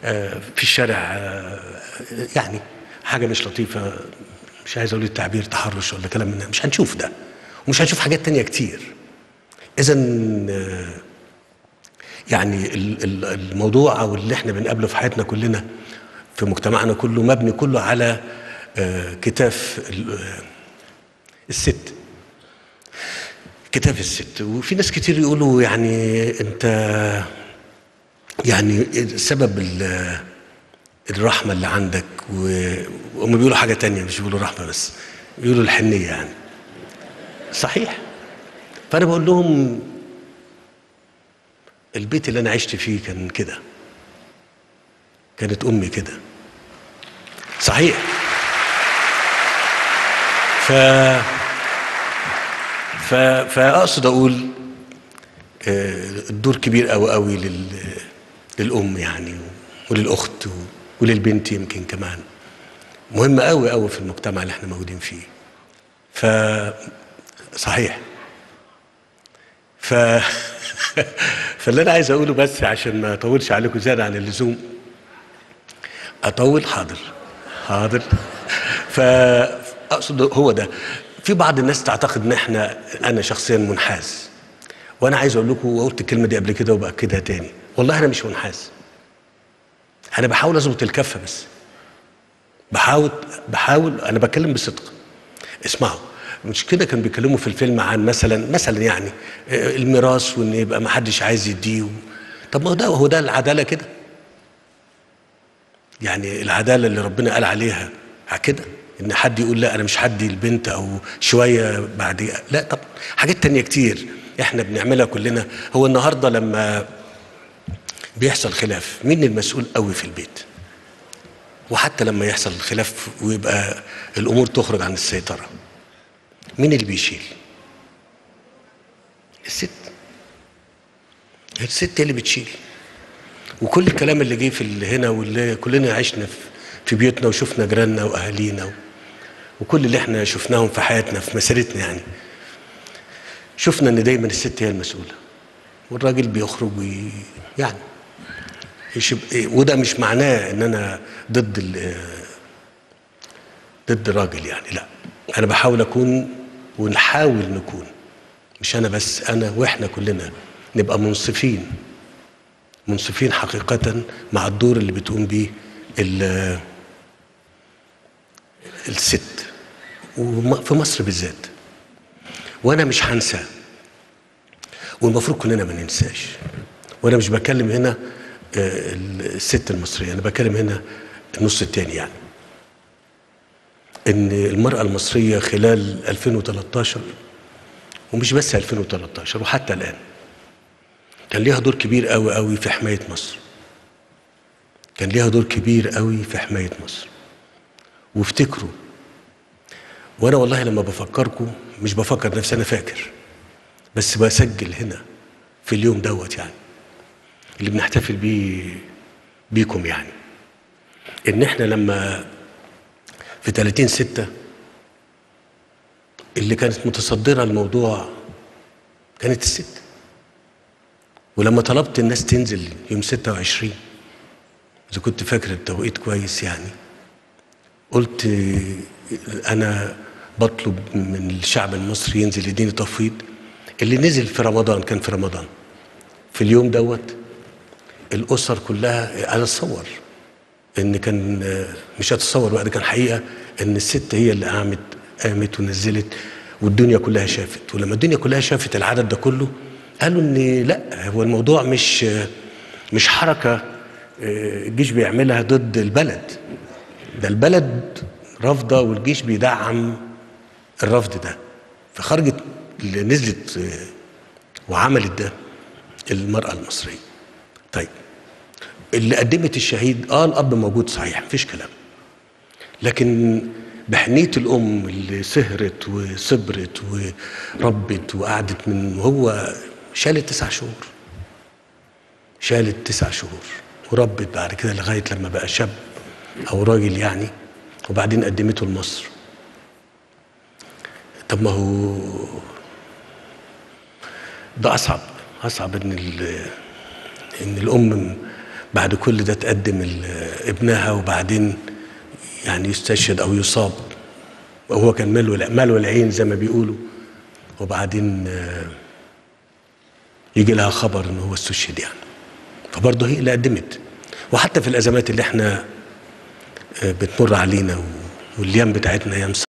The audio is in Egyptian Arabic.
آه، في الشارع آه، يعني حاجه مش لطيفه مش عايز اقول التعبير تحرش ولا كلام من ده مش هنشوف ده ومش هنشوف حاجات تانية كتير اذا يعني ال- ال- الموضوع او اللي احنا بنقابله في حياتنا كلنا في مجتمعنا كله مبني كله على آه، كتاف ال- آه، الست كتاف الست وفي ناس كتير يقولوا يعني انت يعني سبب ال- الرحمة اللي عندك و- وهم بيقولوا حاجة تانية مش بيقولوا رحمة بس بيقولوا الحنية يعني صحيح فأنا بقول لهم البيت اللي أنا عشت فيه كان كده كانت أمي كده صحيح ف ف فأقصد أقول آه، الدور كبير قوي قوي لل للأم يعني وللأخت و- وللبنت يمكن كمان مهم قوي قوي في المجتمع اللي احنا موجودين فيه ف صحيح ف فاللي انا عايز اقوله بس عشان ما اطولش عليكم زياده عن اللزوم اطول حاضر حاضر فاقصد هو ده في بعض الناس تعتقد ان احنا انا شخصيا منحاز وانا عايز اقول لكم وقلت الكلمه دي قبل كده وباكدها تاني والله انا مش منحاز انا بحاول اظبط الكفه بس بحاول بحاول انا بتكلم بصدق اسمعوا مش كده كان بيتكلموا في الفيلم عن مثلا مثلا يعني آه، الميراث وان يبقى ما حدش عايز يديه و- طب ما هو ده هو ده العداله كده يعني العداله اللي ربنا قال عليها كده ان حد يقول لا انا مش هدي البنت او شويه بعد لا طب حاجات تانية كتير احنا بنعملها كلنا هو النهارده لما بيحصل خلاف مين المسؤول قوي في البيت وحتى لما يحصل خلاف ويبقى الامور تخرج عن السيطره مين اللي بيشيل الست الست هي اللي بتشيل وكل الكلام اللي جه في اللي هنا واللي كلنا عشنا في- في بيوتنا وشفنا جيراننا واهالينا و- وكل اللي احنا شفناهم في حياتنا في مسيرتنا يعني شفنا ان دايما الست هي المسؤوله والراجل بيخرج وي... يعني يشب... وده مش معناه ان انا ضد ال... ضد الراجل يعني لا انا بحاول اكون ونحاول نكون مش انا بس انا واحنا كلنا نبقى منصفين منصفين حقيقة مع الدور اللي بتقوم بيه ال- الست وفي مصر بالذات وانا مش هنسى والمفروض كلنا ما ننساش وانا مش بكلم هنا آه، الست المصريه انا بكلم هنا النص التاني يعني ان المراه المصريه خلال 2013 ومش بس 2013 وحتى الان كان ليها دور كبير قوي قوي في حمايه مصر كان ليها دور كبير قوي في حمايه مصر وافتكروا وانا والله لما بفكركم مش بفكر نفسي انا فاكر بس بسجل هنا في اليوم دوت يعني اللي بنحتفل بيه بيكم يعني ان احنا لما في 30 ستة اللي كانت متصدرة الموضوع كانت الست ولما طلبت الناس تنزل يوم 26 إذا كنت فاكر التوقيت كويس يعني قلت أنا بطلب من الشعب المصري ينزل يديني تفويض اللي نزل في رمضان كان في رمضان في اليوم دوت الأسر كلها أنا أتصور إن كان مش هتصور بقى ده كان حقيقة إن الست هي اللي قامت قامت ونزلت والدنيا كلها شافت ولما الدنيا كلها شافت العدد ده كله قالوا إن لا هو الموضوع مش مش حركة الجيش بيعملها ضد البلد ده البلد رافضة والجيش بيدعم الرفض ده فخرجت اللي نزلت وعملت ده المرأة المصرية طيب اللي قدمت الشهيد اه الاب موجود صحيح مفيش كلام لكن بحنية الأم اللي سهرت وصبرت وربت وقعدت من وهو شالت تسع شهور شالت تسع شهور وربت بعد كده لغاية لما بقى شاب أو راجل يعني وبعدين قدمته لمصر طب ما هو ده أصعب أصعب إن ال- إن الأم بعد كل ده تقدم ال- ابنها وبعدين يعني يستشهد او يصاب وهو كان ملو ملو العين زي ما بيقولوا وبعدين آه، يجي لها خبر ان هو استشهد يعني فبرضه هي اللي قدمت وحتى في الازمات اللي احنا آه، بتمر علينا و- والايام بتاعتنا ايام